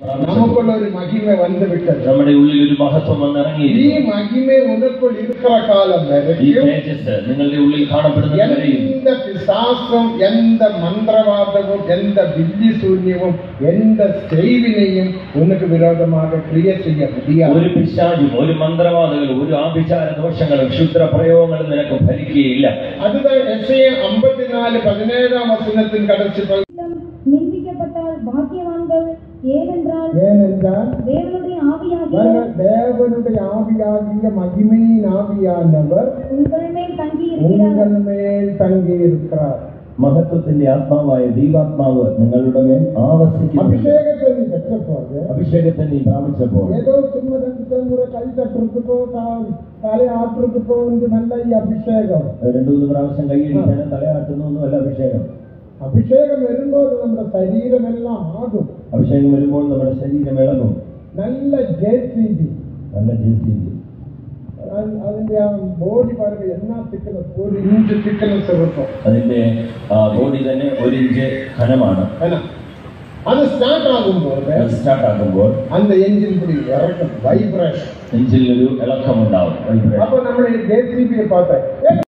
நமக்குள்ள ஒரு மகிமை வந்து விட்டது നമ്മുടെ ഉള്ളിൽ ഒരു മഹത്വം ഈ വന്നിറങ്ങിയിരിക്കുന്നു மகிமை உனக்குள் இருக்கிற காலம் ഈ வரைக்கும் തേജസ് നിങ്ങളുടെ ഉള്ളിൽ കാണപ്പെടുന്നത് വരെയും எந்த பிசாசும் எந்த மந்திரவாதமும் எந்த வில்லி சூன்யமும் எந்த செய்வினையும் உனக்கு விரோதமாக கிரியை செய்ய முடியாது ഒരു പിശാചും ഒരു മന്ത്രവാദികളും ഒരു ആഭിചാര ദോഷങ്ങളും ക്ഷുദ്ര പ്രയോഗങ്ങളും നിനക്ക് ഫലിക്കുകയില്ല அதுதான் எஸ்ஐ ஐம்பத்தி நாலு பதினேழாம் வசனத்தின் கடைசி பகுதி. நிந்திக்கப்பட்டால் பாக்கியவான்கள் ஏனென்றால் ஏனென்றால் தேவனுடைய ஆவியாகிய பாருங்க, தேவனுடைய ஆவியாகிய மகிமையின் ஆவியானவர் உங்கள் மேல் தங்கி இருக்கிறார் உங்கள் மேல் தங்கி இருக்கிறார் മഹത്വത്തിന്റെ ആത്മാവായ ദൈവാത്മാവ് നിങ്ങളുടെ മേൽ ആവസിക്കുന്നു அபிஷேகத்தை நீ பெற்ற போது അഭിഷേകത്തെ നീ പ്രാപിച്ചപ്പോൾ ஏதோ சும்மா ரெண்டு முறை கை தட்டுறதுக்கோ கா- தலை ஆட்டுறதுக்கோ வந்து நல்ல ഈ அபிஷேகம் രണ്ടു മൂന്ന് പ്രാവശ്യം കൈയടിക്കാനും തലയാട്ടുന്നൊന്നുമല്ല അഭിഷേകം അഭിഷേകം വരുമ്പോൾ നമ്മുടെ ശരീരമെല്ലാം ആകും അഭിഷേകം വരുമ്പോൾ നമ്മുടെ ശരീരം ഇളകും നല്ല ജെ സി ബി നല്ല ജെ സി അതിന്റെ ആ ബോഡി പറയുമ്പോൾ എന്നാ തിക്കനസ് ഒരു ഇഞ്ച് തിക്കനസ് இருக்கும் അതിന്റെ ബോഡി തന്നെ ഒരു ഇഞ്ച് ഘനമാണ് ஏன்னா, அது ஸ்டார்ட் ஆகும்போது സ്റ്റാർട്ട് ആക്കുമ്പോൾ அந்த என்ஜின் இப்படி இறக்கும் வைப்ரேஷன் എഞ്ചിൽ ഒരു ഇളക്കം ഉണ്ടാവും அப்ப நம்ம ஜேசிபியை பார்த்தேன்